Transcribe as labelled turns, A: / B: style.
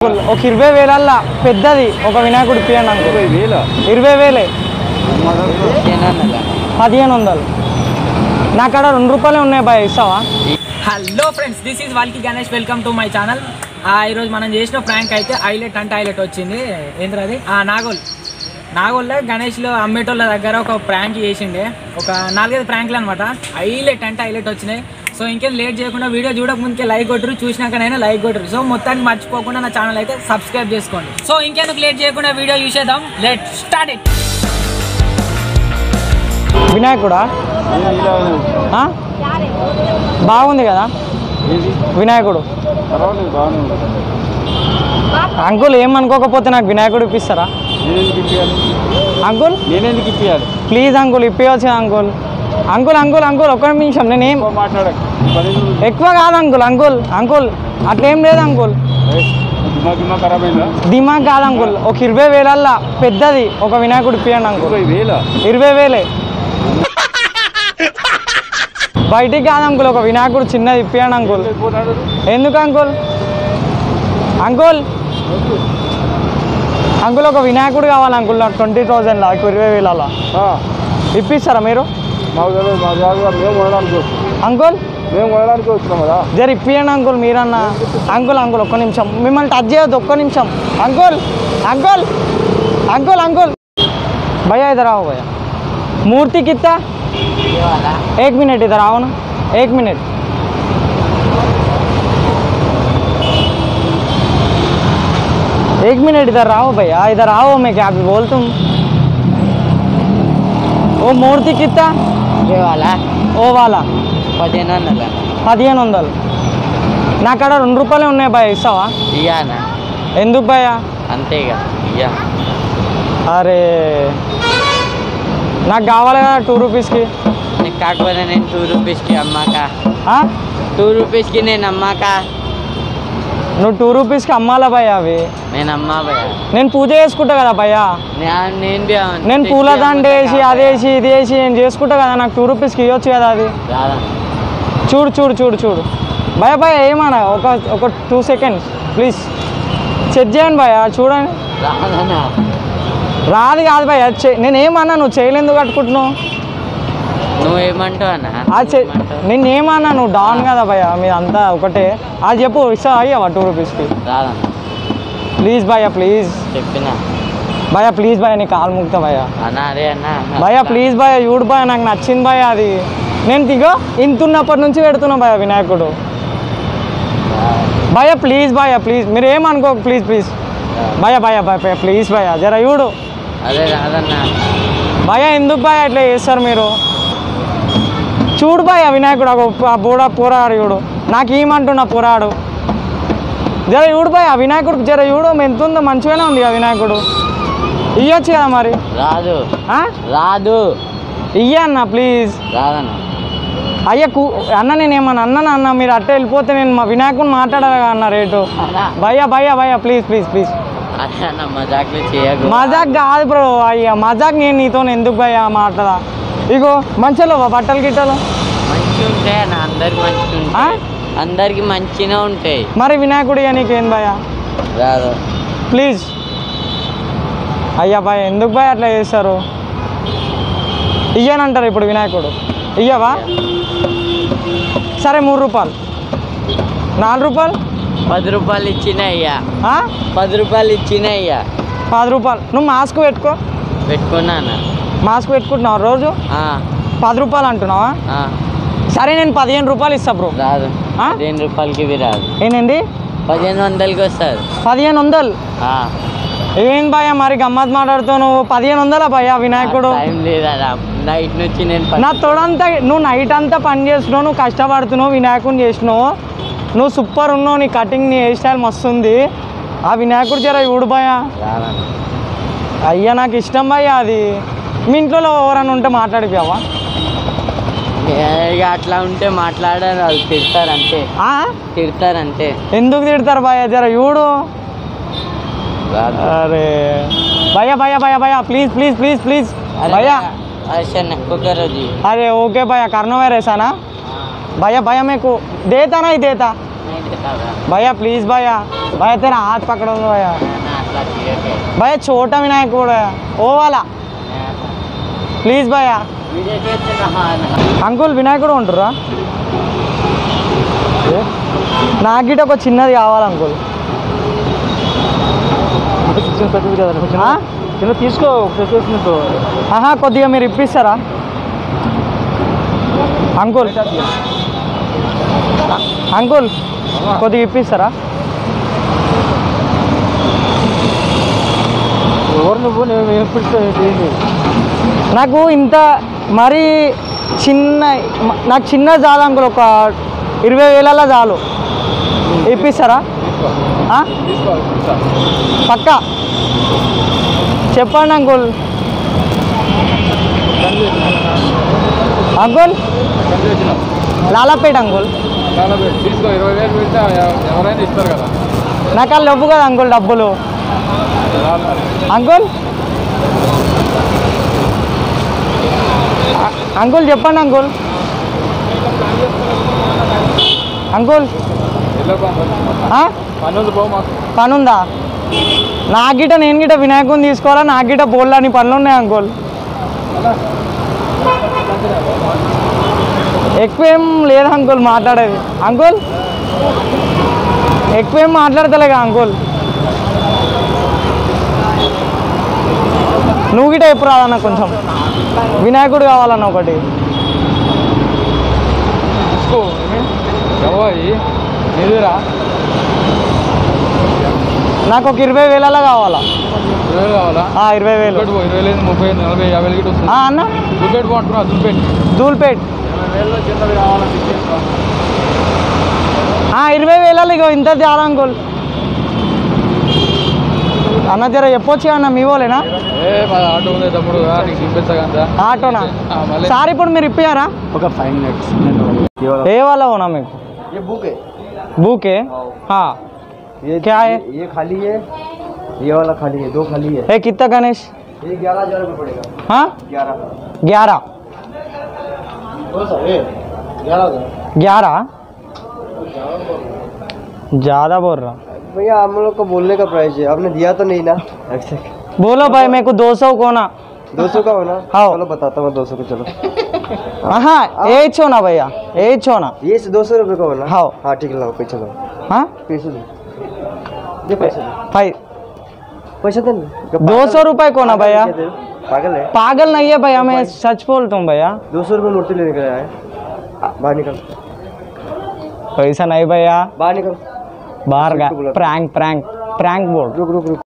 A: ఒక ఇరవై వేలల్లా పెద్దది ఒక వినాయకుడు ఇప్పియండి అంకుల్
B: వేల
A: ఇరవై వేలే పదిహేను వందలు నా కాడ రెండు రూపాయలే ఉన్నాయి బాయ్ ఇస్తావా
C: హలో ఫ్రెండ్స్ దిస్ ఈజ్ వాల్కి Ganesh welcome to my channel ఈరోజు మనం చేసిన ప్రాంక్ అయితే హైలైట్ అంటే హైలైట్ వచ్చింది ఏంటది నాగోల్ నాగోల్లో గణేష్లో అమ్మేటోళ్ళ దగ్గర ఒక ప్రాంక్ చేసిండే ఒక నాలుగైదు ప్రాంక్లు అనమాట హైలైట్ అంటే హైలైట్ వచ్చినాయి సో ఇంకేం లేట్ చేయకుండా వీడియో చూడక ముందుకే లైక్ కొట్టరు చూసినాకనైనా లైక్ కొట్టరు సో మొత్తానికి మర్చిపోకుండా నా ఛానల్ అయితే సబ్స్క్రైబ్ చేసుకోండి సో ఇంకెందుకు లేట్ చేయకుండా వీడియో చూసేద్దాం లెట్ స్టార్ట్ ఇట్
A: వినాయకుడా ఆ? బాగుంది కదా వినాయకుడు
B: పర్వాలేదు బాగానే ఉంది
A: అంకుల్ ఏమనుకోకపోతే నాకు వినాయకుడు ఇప్పిస్తారా
B: నేనెందుకు ఇప్పించాలి
A: అంకుల్
B: నేనెందుకు ఇప్పించాలి
A: ప్లీజ్ అంకుల్ ఇప్పించవచ్చు కదా అంకుల్ అంకుల్ అంకుల్ అంకుల్ ఒక్క నిమిషం నేనేం
B: ఎక్కువ మాట్లాడకు పదిహేను రోజులు
A: ఎక్కువ కాదు అంకుల్ అంకుల్ అంకుల్ అట్లేం లేదు అంకుల్
B: ఏయ్, దిమాగ్ దిమాగ్ ఖరాబ్ అయిందా
A: దిమాగ్ కాదు అంకుల్ ఒక ఇరవై వేలల్లా పెద్దది ఒక వినాయకుడు ఇప్పియండి అంకుల్
B: ఇరవై వేల
A: ఇరవై వేలే బయటికి కాదు అంకుల్ ఒక వినాయకుడు చిన్నది ఇప్పియండి అంకుల్
B: అయిపోతాడు
A: ఎందుకు అంకుల్ అంకుల్ అంకుల్ ఒక వినాయకుడు కావాలి అంకుల్ నాకు ట్వంటీ థౌజండ్ నాకు ఇరవై వేలలో ఇప్పిస్తారా మీరు
B: మాకు తెలియదు మా జాగ్రత్త మేము కొనడానికి వచ్చాం
A: అంకుల్
B: మేము కొనడానికి వచ్చినాం కదా
A: జర ఇప్పియండి అంకుల్ మీరన్నా అంకుల్ అంకుల్ ఒక్క నిమిషం మిమ్మల్ని టచ్ చేయొద్దు ఒక్క నిమిషం అంకుల్ అంకుల్ అంకుల్ అంకుల్ भैया इधर आओ भैया मूर्ति कितना एक मिनट इधर आओ ना एक मिनट एक मिनट इधर आओ भैया इधर आओ मैं क्या भी बोल तुम वो मूर्ति कितना
D: ఏ వాళ్ళ
A: ఓ వాళ్ళ
D: పదిహేను వందల
A: పదిహేను వందలు నా కాడ రెండు రూపాయలే ఉన్నాయి భయ ఇస్తావా
D: ఇయ్యానా
A: ఎందుకు భయ
D: అంతేగా ఇయ్యా
A: అరే నాకు కావాలి కదా టూ రూపీస్కి
D: నీకు కాకపోతే నేను టూ రూపీస్కి అమ్మాక
A: ఆ?
D: టూ రూపీస్కి నేను అమ్మాక
A: నువ్వు టూ రూపీస్కి అమ్మాలా భయ అవి
D: నేను అమ్మా భయ
A: నేను పూజ చేసుకుంటా కదా భయ
D: నేను నేను బి అమ్మ-
A: నేను పూల
D: తెచ్చి
A: దండ
D: అమ్ముతా
A: వేసి
D: కాదు.
A: అదేసి ఇది వేసి నేను చేసుకుంటా కదా నాకు టూ రూపీస్కి ఇవ్వచ్చు కదా అది
D: రాదా
A: చూడు చూడు చూడు చూడు భయ భయ ఏమన్నా ఒక ఒక టూ సెకండ్స్ ప్లీజ్ చెక్ చేయండి భయ చూడండి
D: రాదనా
A: రాదు కాదు భయ చే- నేను ఏమన్నా నువ్వు చేయలేందుకు కట్టుకుంటున్నావు
D: నువ్వేమంటావు అన్న
A: అది చె- నేను ఏమన్నా నువ్వు డౌన్ కదా భయ మీరు అంతా ఒకటే అది చెప్పు ఇస్తా అయ్యావా టూ రూపీస్కి
D: రాదన్న
A: ప్లీజ్ భయ ప్లీజ్
D: చెప్పిన
A: భయ ప్లీజ్ భయ నీ కాలు ముక్తా భయ
D: అన్న అరే అన్న
A: భయ ప్లీజ్ భయ చూడు భయ నాకు నచ్చింది భయ అది నేను దిగో ఇంతున్నప్పటి నుంచి పెడుతున్నా భయ వినాయకుడు భయ ప్లీజ్ భయ ప్లీజ్ మీరు ఏమనుకో ప్లీజ్ ప్లీజ్ భయ భయ భయ భయ ప్లీజ్ భయ జర చూడు
D: అదే రాదన్న
A: భయ ఎందుకు భయ ఇట్లా చేస్తారు మీరు చూడు భయ వినాయకుడు ఒక ఆ బూడ పోరాడు చూడు నాకు ఏమంటున్నా పోరాడు జర చూడు భయ వినాయకుడు జర చూడు ఎంత ఉందో మంచిగానే ఉంది కదా వినాయకుడు ఇయ్యొచ్చు కదా మరి
D: రాదు
A: ఆ?
D: రాదు
A: ఇయ్య అన్న ప్లీజ్
D: రాదన్న
A: అయ్య కూ అన్న నేను ఏమన్నా అన్నాను అన్న మీరు అట్టే వెళ్ళిపోతే నేను మా వినాయకుని మాట్లాడాలి అన్న రేటు
D: అన్న
A: భయ్య భయ్య భయ్య ప్లీజ్ ప్లీజ్ ప్లీజ్
D: అరే అన్న మజాక్లు చేయకు
A: మజాక్ కాదు బ్రో అయ్యా మజాక్ నేను నీతో ఎందుకు భయ్య మాట్లాడా ఇగో మంచిలో బట్టలు గిట్టలు
D: మంచి ఉంటాయి అన్న అందరికి మంచి
A: ఆ?
D: ఉంటాయి అందరికి మంచిగా ఉంటాయి
A: మరి వినాయకుడు ఇక నీకేం భయ్య
D: రాదు
A: ప్లీజ్ అయ్యా భయ ఎందుకు భయ అట్లా చేస్తారు ఇయ్యనంటారు ఇప్పుడు వినాయకుడు ఇయ్యవా సరే మూడు రూపాయలు నాలుగు రూపాయలు
D: పది రూపాయలు ఇచ్చిన అయ్యా
A: ఆ?
D: పది రూపాయలు ఇచ్చిన అయ్యా
A: పది రూపాయలు నువ్వు మాస్క్ పెట్టుకో
D: పెట్టుకున్నాను
A: మాస్క్ పెట్టుకుంటున్నావు రోజు
D: ఆ,
A: పది రూపాయలు అంటున్నావా
D: ఆ,
A: సరే నేను పదిహేను రూపాయలు ఇస్తా బ్రో
D: రాదు
A: ఆ?
D: పదిహేను రూపాయలకి ఇవి రాదు
A: ఏంటండి
D: పదిహేను వందలకి వస్తుంది
A: పదిహేను వందలు ఏం భయ మరి గమ్మత్ మాట్లాడుతావు నువ్వు పదిహేను వందల భయ వినాయకుడు
D: టైం లేదా నైట్ నుంచి నేను పని-
A: నా తోడంతా నువ్వు నైట్ అంతా పని చేస్తున్నావు నువ్వు కష్టపడుతున్నావు వినాయకుడిని చేసినావు నువ్వు సూపర్ ఉన్నావు నీ కటింగ్ నీ హెయిర్ స్టైల్ మస్తు ఉంది ఆ వినాయకుడు జర చూడు భయ
D: రాదన్న.
A: అయ్యా నాకు ఇష్టం భయ అది మీ ఇంట్లో ఎవరైనా ఉంటే మాట్లాడిపోయావా
D: ఏ, ఇక అట్లా ఉంటే మాట్లాడారు వాళ్ళు తిడతారంతే
A: ఆ?
D: తిడతారంతే
A: ఎందుకు తిడతారు భయ జర చూడు
D: రాదు
A: అరే భయ భయ భయ భయ ప్లీజ్ ప్లీజ్ ప్లీజ్ ప్లీజ్ భయ
D: अच्छा नक्को जी
A: अरे ओके भैया करना है ऐसा ना भैया भैया मेरे को देता ना ही देता
D: नहीं
A: भैया प्लीज भैया भैया तेरा हाथ पकड़ो तो भैया भैया छोटा विनायक बोर्ड है वो वाला ప్లీజ్ భయ్యా అంకుల్ వినాయకుడు ఉంటురా నాకు గిట్ట ఒక చిన్నది కావాలి అంకుల్ ఆ?
B: చిన్న తీసుకో ప్రిపరేషన్
A: ఆహా కొద్దిగా మీరు ఇప్పిస్తారా అంకుల్ అంకుల్ కొద్దిగా ఇప్పిస్తారా
B: ఎవరు నువ్వు నేను ఏం పిలిస్తే ఏంటి
A: నాకు ఇంత మరీ చిన్న మ- నాకు చిన్న చాలు అంకుల్ ఒక ఇరవై వేలలో చాలు ఇప్పిస్తారా ఆ? పక్కా చెప్పండి అంకుల్ అంకుల్ లాలాపేట అంకుల్
B: తీసుకో ఇరవై వేలు పెడితే ఎవరైనా ఇస్తారు కదా
A: నాకు వాళ్ళు ఇవ్వు కదా అంకుల్ డబ్బులు అంకుల్ అ- అంకుల్ చెప్పండి అంకుల్ అంకుల్ ఆ?
B: పని ఉంది పో మాకు
A: పని ఉందా నా గిట నేను గిట వినాయకుని తీసుకోవాలా నా గిట బోల్డ్ పనులు ఉన్నాయి అంకుల్ ఎక్కువ ఏం లేదు అంకుల్ మాట్లాడేది అంకుల్ ఎక్కువ ఏం మాట్లాడతలేగా అంకుల్ నువ్వు గిట ఎప్పుడు రాదన్న కొంచెం వినాయకుడు కావాలన్న ఒకటి
B: తీసుకో ఎవరి నీదేరా
A: నాకు ఒక ఇరవై వేలలో కావాలా
B: ఇరవై వేలు కావాలా
A: ఆ, ఇరవై వేలు
B: దుబ్బెట్టు పో ఇరవై లేదు ముప్పై ఐదు నలభై యాభై వేలు గిట్ట వస్తుంది
A: ఆ, అన్న
B: దుబ్బెట్టు పో అంటున్నా దుబ్బెట్టు
A: ధూల్పేట్
B: ఇరవై వేలలో చిన్నది కావాలని తీసుకో
A: ఆ, ఇరవై వేలలో ఇగో ఇంత చాలా అంకుల్ అన్న జర చెప్పొచ్చు అన్న మీ వాళ్ళేనా
B: ఏ మా ఆటో ఉంది తమ్ముడు రా, నీకు చూపిస్తా కదా
A: ఆటోనా
B: ఆ, మళ్ళీ
A: సార్ ఇప్పుడు మీరు ఇప్పారా
B: ఒక ఫైవ్ మినిట్స్
A: ఏ వాళ్ళ होना मेरे को
E: ये बुक है
A: बुक है हाँ
E: ये
A: क्या है?
E: ये, ये खाली है ये वाला खाली है दो खाली है
A: ये कितना गणेश
E: ये ग्यारह हजार रुपये पड़ेगा
A: हाँ
E: ग्यारह
A: ग्यारह
E: कौन सा ये ग्यारह हजार
A: ग्यारह ज़्यादा बोल रहा
E: भैया हम लोग को बोलने का प्राइस है आपने दिया तो नहीं ना अच्छा
A: बोलो भाई मेरे को दो सौ कोना
E: दो सौ का हो ना
A: हाँ।
E: चलो बताता हूँ दो सौ का चलो
A: हाँ ये छोना भैया ये छोना
E: ये दो सौ रुपये का हो ना
A: हाँ।
E: हाँ ठीक है लाओ पैसा दो
A: हाँ
E: पैसे दो ये पैसे दो
A: भाई
E: पैसा दे ना।
A: दो सौ रुपये कोना भैया
E: क्या दे? पागल है
A: पागल नहीं है भैया मैं सच बोलता हूँ भैया
E: दो सौ रुपये मूर्ति लेने गया है बाहर निकल
A: पैसा नहीं भैया
E: बाहर निकल
A: बाहर का प्रैंक प्रैंक प्रैंक बोल
E: रुक रुक रुक